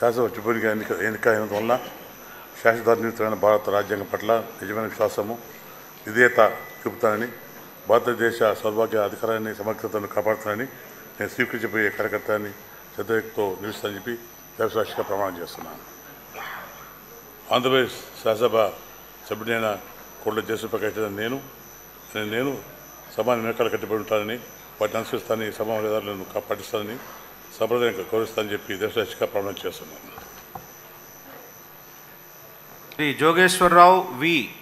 శాసన చుబురిగా ఎన్నిక ఎన్నిక అయినందు వలన శాశ్వతనిర్మితమైన భారత రాజ్యాంగం పట్ల నిజమైన విశ్వాసము విధేయత చూపుతానని భారతదేశ సౌభాగ్య అధికారాన్ని సమగ్రతను కాపాడుతానని నేను స్వీకరించబోయే కార్యకర్తని శ్రద్ధతో నిలుస్తానని చెప్పి దేవసాక్షిగా ప్రమాణం చేస్తున్నాను ఆంధ్రప్రదేశ్ శాసనసభ సభ్యుడైన కోట్ల జయసూర్యప్రకాష్ రెడ్డి నేను నేను నేను సమాన నియమకాలు కట్టుబడి ఉంటానని వాటిని అనుసరిస్తానని సభా మర్యాదలను పాటిస్తానని సంప్రదాయం గౌరవిస్తానని చెప్పి దేవసాక్షిగా ప్రమాణం చేస్తున్నాను శ్రీ జోగేశ్వరరావు వి